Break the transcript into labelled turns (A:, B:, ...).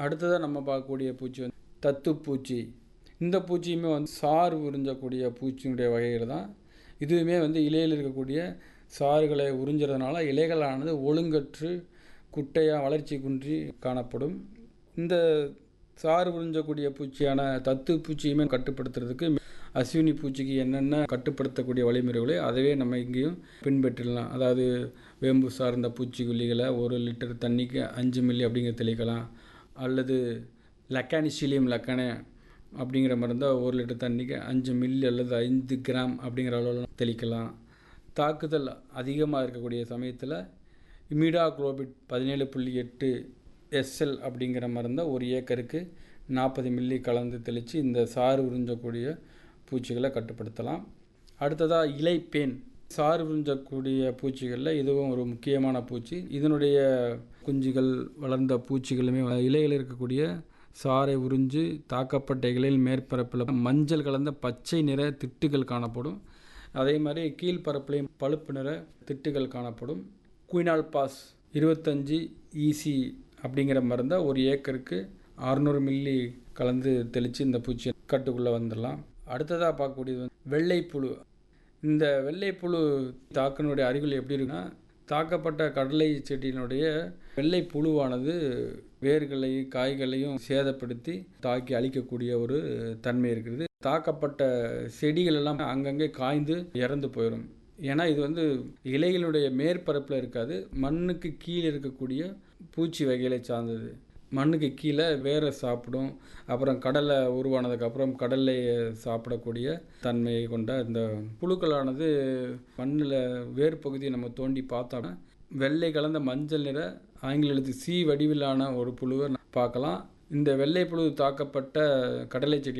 A: அடுத்ததாக நம்ம பார்க்கக்கூடிய பூச்சி வந்து தத்துப்பூச்சி இந்த பூச்சியுமே வந்து சாறு உறிஞ்சக்கூடிய பூச்சியினுடைய வகைகள் தான் இதுவுமே வந்து இலையில் இருக்கக்கூடிய சாறுகளை உறிஞ்சுறதுனால இலைகளானது ஒழுங்கற்று குட்டையாக வளர்ச்சி குன்றி காணப்படும் இந்த சாறு உறிஞ்சக்கூடிய பூச்சியான தத்து பூச்சியுமே கட்டுப்படுத்துறதுக்கு அஸ்வினி பூச்சிக்கு என்னென்ன கட்டுப்படுத்தக்கூடிய வழிமுறைகளோ அதவே நம்ம இங்கேயும் பின்பற்றிடலாம் அதாவது வேம்பு சார்ந்த பூச்சிக்கொல்லிகளை ஒரு லிட்டர் தண்ணிக்கு அஞ்சு மில்லி அப்படிங்கிற தெளிக்கலாம் அல்லது லக்கானிசிலியம் லக்கானே அப்படிங்கிற மருந்தை ஒரு லிட்டர் தண்ணிக்கு அஞ்சு மில்லி அல்லது ஐந்து கிராம் அப்படிங்கிற அளவில் தெளிக்கலாம் தாக்குதல் அதிகமாக இருக்கக்கூடிய சமயத்தில் இமிடா குளோபிட் பதினேழு புள்ளி எட்டு எஸ்எல் அப்படிங்கிற மருந்தை ஒரு ஏக்கருக்கு நாற்பது மில்லி கலந்து தெளித்து இந்த சாறு உறிஞ்சக்கூடிய பூச்சிகளை கட்டுப்படுத்தலாம் அடுத்ததாக இலைப்பேன் சாறு உறிஞ்சக்கூடிய பூச்சிகளில் இதுவும் ஒரு முக்கியமான பூச்சி இதனுடைய குஞ்சுகள் வளர்ந்த பூச்சிகளுமே இலையில் இருக்கக்கூடிய சாறை உறிஞ்சு தாக்கப்பட்ட இலையில் மேற்பரப்பில் மஞ்சள் கலந்த பச்சை நிற திட்டுகள் காணப்படும் அதே மாதிரி கீழ்ப்பரப்புலையும் பழுப்பு நிற திட்டுகள் காணப்படும் குயினால் பாஸ் இருபத்தஞ்சி ஈசி அப்படிங்கிற மருந்தை ஒரு ஏக்கருக்கு அறுநூறு மில்லி கலந்து தெளித்து இந்த பூச்சி கட்டுக்குள்ளே வந்துடலாம் அடுத்ததாக பார்க்கக்கூடியது வந்து வெள்ளைப்புழு இந்த வெள்ளைப்புழு தாக்கினுடைய அறிகுறி எப்படி இருக்குன்னா தாக்கப்பட்ட கடலை செடியினுடைய வெள்ளை புழுவானது வேர்களையும் காய்களையும் சேதப்படுத்தி தாக்கி அழிக்கக்கூடிய ஒரு தன்மை இருக்கிறது தாக்கப்பட்ட செடிகள் எல்லாம் அங்கங்கே காய்ந்து இறந்து போயிடும் ஏன்னா இது வந்து இலைகளுடைய மேற்பரப்பில் இருக்காது மண்ணுக்கு கீழே இருக்கக்கூடிய பூச்சி வகைகளை சார்ந்தது மண்ணுக்கு கீழே வேரை சாப்பிடும் அப்புறம் கடலை உருவானதுக்கப்புறம் கடலை சாப்பிடக்கூடிய தன்மையை கொண்ட இந்த புழுக்களானது மண்ணில் வேர் பகுதியை நம்ம தோண்டி பார்த்தோம்னா வெள்ளை கலந்த மஞ்சள் நிற ஆங்கில எழுத்து சி வடிவிலான ஒரு புழுவை பார்க்கலாம் இந்த வெள்ளை புழு தாக்கப்பட்ட கடலை செடி